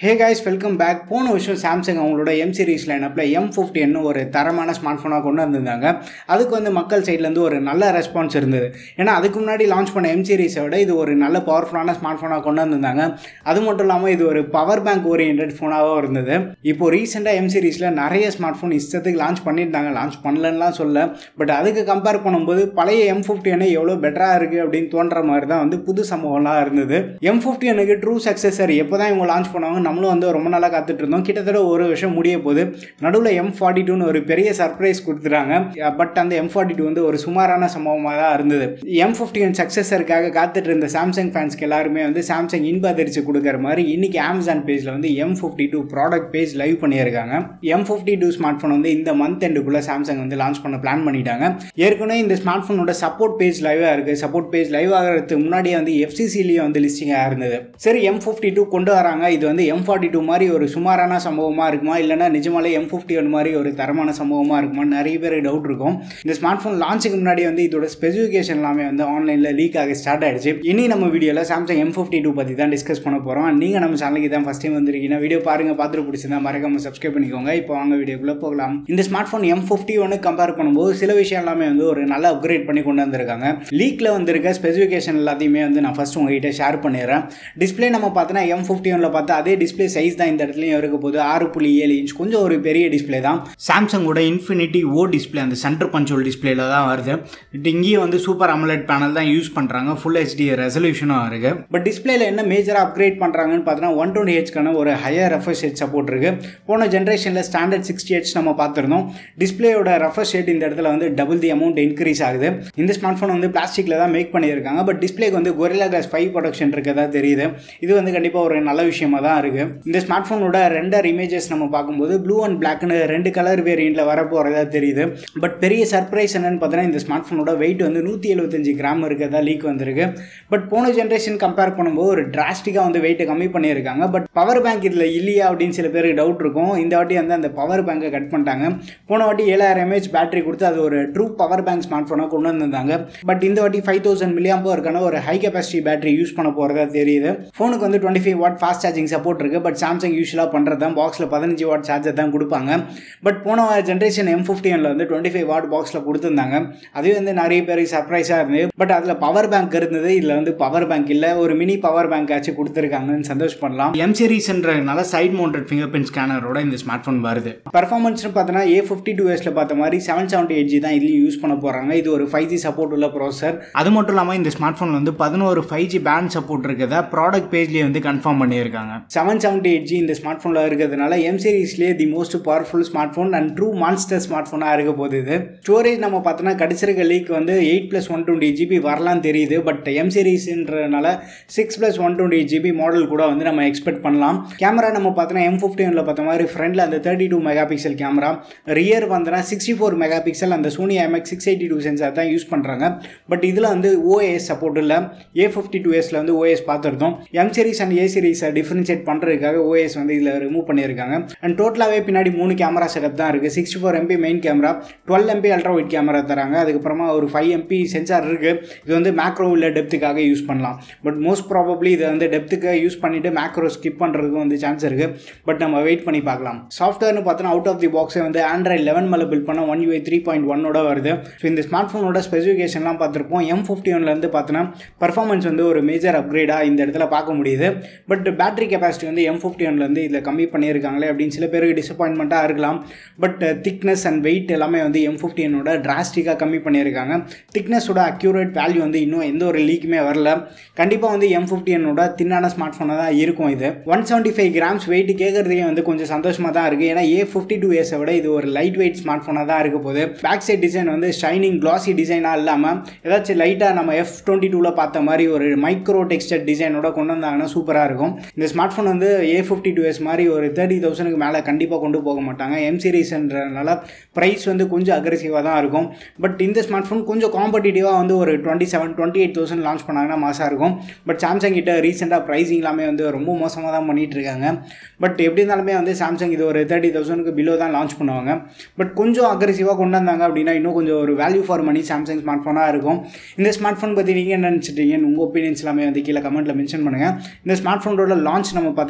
hey guys welcome back போன வருஷம் Samsung அவங்களோட எம் சீரிஸ் லைனப்பில் எம் ஃபிஃப்டின்னு ஒரு தரமான ஸ்மார்ட் ஃபோனாக கொண்டு வந்திருந்தாங்க அதுக்கு வந்து மக்கள் சைட்லேருந்து ஒரு நல்ல ரெஸ்பான்ஸ் இருந்தது ஏன்னா அதுக்கு முன்னாடி லான்ச் பண்ண எம் சீரிஸை விட இது ஒரு நல்ல பவர்ஃபுல்லான ஸ்மார்ட் ஃபோனாக கொண்டு வந்திருந்தாங்க அது மட்டும் இல்லாமல் இது ஒரு பவர் பேங்க் ஓரியன்ட் ஃபோனாகவும் இருந்தது இப்போ ரீசெண்டாக எம் சீரிஸில் நிறைய ஸ்மார்ட் ஃபோன் இஷ்டத்துக்கு லான்ச் பண்ணியிருந்தாங்க லான்ச் பண்ணலன்னுலாம் சொல்ல பட் அதுக்கு கம்பேர் பண்ணும்போது பழைய எம் ஃபிஃப்டின்னு எவ்வளோ பெட்டராக இருக்குது அப்படின்னு தோன்ற மாதிரி தான் வந்து புது சம்பவம்லாம் இருந்தது எம் ஃபிஃப்டினுக்கு ட்ரூ சக்ஸஸர் எப்போ தான் இவங்க லான்ச் பண்ணுவாங்க நம்மளும் வந்து ரொம்ப நாளாக காத்துட்டு இருந்தோம் கிட்டத்தட்ட ஒரு வருஷம் முடிய போகுது நடுவில் எம் ஃபார்ட்டி டூன்னு ஒரு பெரிய சர்ப்ரைஸ் கொடுத்துட்டாங்க பட் அந்த எம் ஃபார்ட்டி டூ வந்து ஒரு சுமாரான சம்பவமாக தான் இருந்தது எம் ஃபிஃப்டின் சக்ஸஸருக்காக காத்துட்டு இருந்த சாம்சங் ஃபேன்ஸ்க்கு எல்லாருமே வந்து சாம்சங் இன்ப அதிர்ச்சி கொடுக்குற மாதிரி இன்னைக்கு அமேசான் பேஜில் வந்து M fifty two product page live பண்ணியிருக்காங்க M fifty two smartphone வந்து இந்த மந்த் எண்டுக்குள்ளே சாம்சங் வந்து லான்ச் பண்ண பிளான் பண்ணிட்டாங்க ஏற்கனவே இந்த ஸ்மார்ட் ஃபோனோட சப்போர்ட் பேஜ் லைவாக இருக்குது சப்போர்ட் பேஜ் லைவ் ஆகிறதுக்கு முன்னாடியே வந்து எஃப்சிசிலேயே வந்து லிஸ்டிங்காக இருந்தது சரி எம் ஃபிஃப்டி டூ கொண்டு வராங்க இது வந்து எம் ஃபார்ட்டி டூ மாதிரி ஒரு சுமாரான சம்பவமாக இருக்குமா இல்லைனா நிஜமாலே எம் ஃபிஃப்டி ஒன் மாதிரி ஒரு தரமான சம்பவமாக இருக்குமா நிறைய பேர் டவுட் இருக்கும் இந்த ஸ்மார்ட் ஃபோன் லான்ச்சுக்கு முன்னாடி வந்து இதோட ஸ்பெசிஃபிகேஷன் எல்லாமே வந்து ஆன்லைனில் லீக் ஆக ஸ்டார்ட் ஆயிடுச்சு இனி நம்ம வீடியோவில் சாம்சங் எம் ஃபிஃப்டி டூ பற்றி தான் டிஸ்கஸ் பண்ண போகிறோம் நீங்கள் நம்ம சேனலுக்கு தான் ஃபஸ்ட் டைம் வந்திருக்கீங்கன்னா வீடியோ பாருங்கள் பார்த்துட்டு பிடிச்சிருந்தா மறக்காம சப்ஸ்கிரைப் பண்ணிக்கோங்க இப்போ வாங்க வீடியோக்குள்ளே போகலாம் இந்த ஸ்மார்ட் ஃபோன் எம் ஃபிஃப்டி ஒன்று கம்பேர் பண்ணும்போது சில விஷயம் எல்லாமே வந்து ஒரு நல்ல அப்கிரேட் பண்ணி கொண்டு வந்திருக்காங்க லீக்கில் வந்திருக்க ஸ்பெசிஃபிகேஷன் எல்லாத்தையுமே வந்து நான் ஃபஸ்ட் உங்ககிட்ட ஷேர் பண்ணிடுறேன் டிஸ்பிளே நம்ம பார்த்தோன்னா எம் ஃபிஃப்டி ஒனில் பார்த்தா அதே டிஸ்பிளே சைஸ் தான் இந்த இடத்துலையும் இருக்க போது ஆறு புள்ளி ஏழு இன்ச் கொஞ்சம் ஒரு பெரிய டிஸ்பிளே தான் சாம்சங்கோட இன்ஃபினிட்டி ஓ டிஸ்பிளே அந்த சென்டர் பஞ்சோல் டிஸ்பிளேல தான் வருது இது இங்கேயும் வந்து சூப்பர் அமலட் பேனல் தான் யூஸ் பண்ணுறாங்க ஃபுல் ஹெச்டி ரெசல்யூஷனும் இருக்குது பட் டிஸ்பிளேல என்ன மேஜராக அப்கிரேட் பண்ணுறாங்கன்னு பார்த்தோன்னா ஒன் டுவெண்ட்டி ஹெச்க்கான ஒரு ஹையர் ரெஃபர்ஸ் ஹெட் சப்போர்ட் இருக்குது போன ஜென்ரேஷனில் ஸ்டாண்டர்ட் சிக்ஸ்டி ஹெச் நம்ம பார்த்துருந்தோம் டிஸ்பிளேயோட ரெஃபர்ஸ் ஹெட் இந்த இடத்துல வந்து டபுள் தி அமௌண்ட் இன்க்ரீஸ் ஆகுது இந்த ஸ்மார்ட் ஃபோன் வந்து பிளாஸ்டிக்கில் தான் மேக் பண்ணியிருக்காங்க பட் டிஸ்பிளேக்கு வந்து கொரிலா கிளாஸ் ஃபைவ் ப்ரொடக்ஷன் இருக்கதா தெரியுது இது வந்து கண்டிப்பாக ஒரு நல்ல விஷயமா தான் இருக்குது இந்த ஸ்மார்ட் ஃபோனோட ரெண்டர் இமேஜஸ் நம்ம பார்க்கும்போது ப்ளூ அண்ட் பிளாக்னு ரெண்டு கலர் வேரியண்ட்டில் வரப்போகிறதா தெரியுது பட் பெரிய சர்ப்ரைஸ் என்னன்னு பார்த்தீங்கன்னா இந்த ஸ்மார்ட் ஃபோனோட வெயிட் வந்து நூற்றி எழுபத்தஞ்சு கிராம் இருக்கிறதா லீக் வந்திருக்கு பட் போன ஜென்ரேஷன் கம்பேர் பண்ணும்போது ஒரு டிராஸ்டிக்காக வந்து வெயிட்டை கம்மி பண்ணியிருக்காங்க பட் பவர் பேங்க் இதில் இல்லையா அப்படின்னு சில பேருக்கு டவுட் இருக்கும் இந்த வாட்டி வந்து அந்த பவர் பேங்கை கட் பண்ணிட்டாங்க போன வாட்டி ஏழாயிரம் எம்ஏஹெச் பேட்டரி கொடுத்து அது ஒரு ட்ரூ பவர் பேங்க் ஸ்மார்ட் ஃபோனாக கொண்டு வந்திருந்தாங்க பட் இந்த வாட்டி ஃபைவ் தௌசண்ட் மில்லியம் இருக்கான ஒரு ஹை கெப்பாசிட்டி பேட்டரி யூஸ் பண்ண போகிறதா தெரியுது ஃபோனுக்கு வந்து twenty five watt fast charging support இருக்குது பட் சாம்சங் யூஸ்வலாக பண்ணுறது தான் பாக்ஸில் பதினஞ்சு வாட் சார்ஜர் தான் கொடுப்பாங்க பட் போன ஜென்ரேஷன் எம் ஃபிஃப்டினில் வந்து டுவெண்ட்டி ஃபைவ் வாட் பாக்ஸில் கொடுத்துருந்தாங்க அது வந்து நிறைய பேருக்கு சர்ப்ரைஸாக இருந்தது பட் அதில் பவர் பேங்க் இருந்தது இதில் வந்து பவர் பேங்க் இல்லை ஒரு மினி பவர் பேங்க் ஆச்சு கொடுத்துருக்காங்கன்னு சந்தோஷப்படலாம் எம் சீரீஸ்ன்றனால சைட் மவுண்டட் ஃபிங்கர் பிரிண்ட் ஸ்கேனரோட இந்த ஸ்மார்ட் ஃபோன் வருது பர்ஃபார்மன்ஸ்னு பார்த்தோன்னா ஏ ஃபிஃப்டி டூ எஸ்ல பார்த்த மாதிரி செவன் செவன்ட்டி எயிட் ஜி தான் இதுலையும் யூஸ் பண்ண போகிறாங்க இது ஒரு ஃபைவ் ஜி சப்போர்ட் உள்ள ப்ராசர் அது மட்டும் இல்லாமல் இந்த ஸ்மார்ட் ஃபோன் வந்து பதினோரு ஃபைவ் ஜி பேண்ட் சப்போர்ட் இருக்கிறதா ப்ராடக்ட் பேஜ்லேயே வந்து கன்ஃபார்ம் பண்ணியிருக்காங்க செவன் செவன்ட்டி எயிட் ஜி இந்த ஸ்மார்ட் ஃபோனில் இருக்கிறதுனால எம் சீரீஸ்லேயே the most powerful smartphone and true monster ஸ்மார்ட் ஃபோனாக இருக்க போகுது இது ஸ்டோரேஜ் நம்ம பார்த்தோன்னா கடிச்சிருக்க லீக் வந்து eight plus one twenty GB வரலாம் தெரியுது பட் எம் சீரீஸ்ன்றனால six plus one twenty GB model கூட வந்து நம்ம எக்ஸ்பெக்ட் பண்ணலாம் கேமரா நம்ம பார்த்தோன்னா எம் ஃபிஃப்டி ஒனில் பார்த்த மாதிரி ஃப்ரண்டில் அந்த thirty two mega pixel camera rear வந்தனா சிக்ஸ்டி ஃபோர் மெகா பிக்சல் அந்த Sony MX six eighty two sensor தான் யூஸ் பண்ணுறாங்க பட் இதில் வந்து ஓஎஸ் சப்போர்ட் இல்லை ஏ ஃபிஃப்டி டூ எஸில் வந்து ஓஎஸ் பார்த்துருந்தோம் எம் சீரிஸ் அண்ட் ஏ சீரிஸை டிஃப்ரென்ஷியேட் பண்ணுறதுக்காக ஓஎஸ் வந்து இதில் ரிமூவ் பண்ணியிருக்காங்க அண்ட் டோட்டலாகவே பின்னாடி மூணு கேமரா செட்டப் தான் இருக்குது sixty four MP main camera twelve MP ultra wide camera தராங்க அதுக்கப்புறமா ஒரு ஃபைவ் எம்பி சென்சார் இருக்குது இது வந்து மேக்ரோ இல்லை டெப்த்துக்காக யூஸ் பண்ணலாம் பட் மோஸ்ட் ப்ராபப்ளி இதை வந்து டெப்த்துக்கு யூஸ் பண்ணிவிட்டு மேக்ரோ ஸ்கிப் பண்ணுறதுக்கும் வந்து சான்ஸ் இருக்குது பட் நம்ம வெயிட் பண்ணி பார்க்கலாம் சாஃப்ட்வேர்னு பார்த்தோன்னா அவுட் ஆஃப் தி பாக்ஸே வந்து ஆண்ட்ராய்ட் லெவன் மேலே பில் பண்ண ஒன் யூஐ த்ரீ பாயிண்ட் ஒன்னோட வருது ஸோ இந்த ஸ்மார்ட் ஃபோனோட ஸ்பெசிஃபிகேஷன்லாம் பார்த்துருப்போம் எம் ஃபிஃப்டி ஒன்லேருந்து பார்த்தோன்னா பர்ஃபார்மன்ஸ் வந்து ஒரு மேஜர் அப்கிரேடாக இந்த இடத்துல பார்க்க முடியுது பட் பேட்டரி கெப்பாசிட்டி வந்து எம் ஃபிஃப்டி ஒன்லேருந்து இதில் கம்மி பண்ணியிருக்காங்களே அப்படின்னு சில பேருக்கு டிசப்பாயின்மெண்ட்டாக இருக்கலாம் பட் திக்னஸ் அண்ட் வெயிட் எல்லாமே வந்து எம் ஃபிஃப்டி ஒனோட டிராஸ்டிக்காக கம்மி பண்ணியிருக்காங்க திக்னஸோட அக்யூரேட் வேல்யூ வந்து இன்னும் எந்த ஒரு லீக்குமே வரல கண்டிப்பாக வந்து எம் ஃபிஃப்டி ஒனோட தின்னான ஸ்மார்ட் ஃபோனாக தான் இருக்கும் இது one seventy five grams weight கேட்குறதுக்கே வந்து கொஞ்சம் சந்தோஷமாக தான் இருக்குது ஏன்னா ஏ ஃபிஃப்டி டூ இயர்ஸை விட இது ஒரு லைட் வெயிட் ஸ்மார்ட் ஃபோனாக தான் இருக்க போகுது பேக் சைட் டிசைன் வந்து ஷைனிங் கிளாசி டிசைனாக இல்லாமல் ஏதாச்சும் லைட்டாக நம்ம எஃப் டுவெண்ட்டி டூவில் பார்த்த மாதிரி ஒரு மைக்ரோ டெக்ஸ்டர் டிசைனோட கொண்டு வந்தாங்கன்னா சூப்பராக இருக்கும் இந்த ஸ்மார்ட் ஃபோன் வந்து ஏ ஃபிஃப்டி டூ இயர்ஸ் மாதிரி ஒரு தேர்ட்டி தௌசண்ட்க்கு மேலே கண்டிப்பாக கொண்டு போக மாட்டாங்க எம் சீரீஸ்ன்றனால ப்ரைஸ் வந்து கொஞ்சம் அக்ரெசிவாக தான் இருக்கும் பட் இந்த ஸ்மார்ட் ஃபோன் கொஞ்சம் காம்படிட்டிவாக வந்து ஒரு twenty seven twenty eight thousand launch பண்ணாங்கன்னா மாசாக இருக்கும் பட் சாம்சங் கிட்ட ரீசெண்டாக ப்ரைஸிங் எல்லாமே வந்து ரொம்ப மோசமாக தான் பண்ணிகிட்டு இருக்காங்க பட் எப்படி இருந்தாலுமே வந்து சாம்சங் இது ஒரு தேர்ட்டி தௌசண்ட்க்கு பிலோ தான் லான்ச் பண்ணுவாங்க பட் கொஞ்சம் அக்ரெசிவாக கொண்டு வந்தாங்க அப்படின்னா இன்னும் கொஞ்சம் ஒரு வேல்யூ ஃபார் மணி சாம்சங் ஸ்மார்ட் ஃபோனாக இருக்கும் இந்த ஸ்மார்ட் ஃபோன் பற்றி நீங்கள் என்ன நினச்சிட்டீங்கன்னு உங்கள் ஒப்பீனியன்ஸ் எல்லாமே வந்து கீழே கமெண்ட்டில் மென்ஷன் பண்ணுங்கள் இந்த ஸ்மார்ட் ஃபோனோட லான்ச் நம்ம பார்த்தோன்னா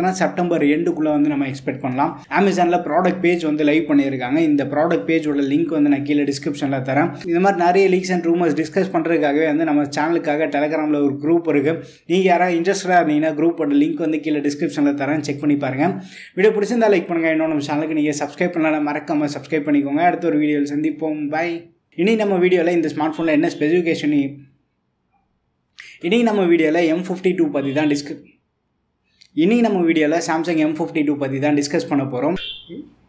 பார்த்தோன்னா செப்டம்பர் எண்டுக்குள்ளே வந்து நம்ம எக்ஸ்பெக்ட் பண்ணலாம் அமேசானில் ப்ராடக்ட் பேஜ் வந்து லைவ் பண்ணியிருக்காங்க இந்த ப்ராடக்ட் பேஜோட லிங்க் வந்து நான் கீழே டிஸ்கிரிப்ஷனில் தரேன் இந்த மாதிரி நிறைய லீக்ஸ் அண்ட் ரூமர்ஸ் டிஸ்கஸ் பண்ணுறதுக்காகவே வந்து நம்ம சேனலுக்காக டெலகிராமில் ஒரு குரூப் இருக்குது நீங்கள் யாராவது இன்ட்ரெஸ்டாக இருந்தீங்கன்னா குரூப்போட லிங்க் வந்து கீழே டிஸ்கிரிப்ஷனில் தரேன் செக் பண்ணி பாருங்கள் வீடியோ பிடிச்சிருந்தா லைக் பண்ணுங்கள் இன்னும் நம்ம சேனலுக்கு நீங்கள் சப்ஸ்கிரைப் பண்ணலாம் மறக்காமல் சப்ஸ்கிரைப் பண்ணிக்கோங்க அடுத்த ஒரு வீடியோவில் சந்திப்போம் பை இனி நம்ம வீடியோவில் இந்த ஸ்மார்ட் ஃபோனில் என்ன ஸ்பெசிஃபிகேஷன் இனி நம்ம வீடியோவில் எம் ஃபிஃப்டி டூ பற்றி தான் டிஸ்க இனி நம்ம வீடியோவில் சாம்சங் எம் ஃபிஃப்டி டூ பற்றி தான் டிஸ்கஸ் பண்ண போகிறோம்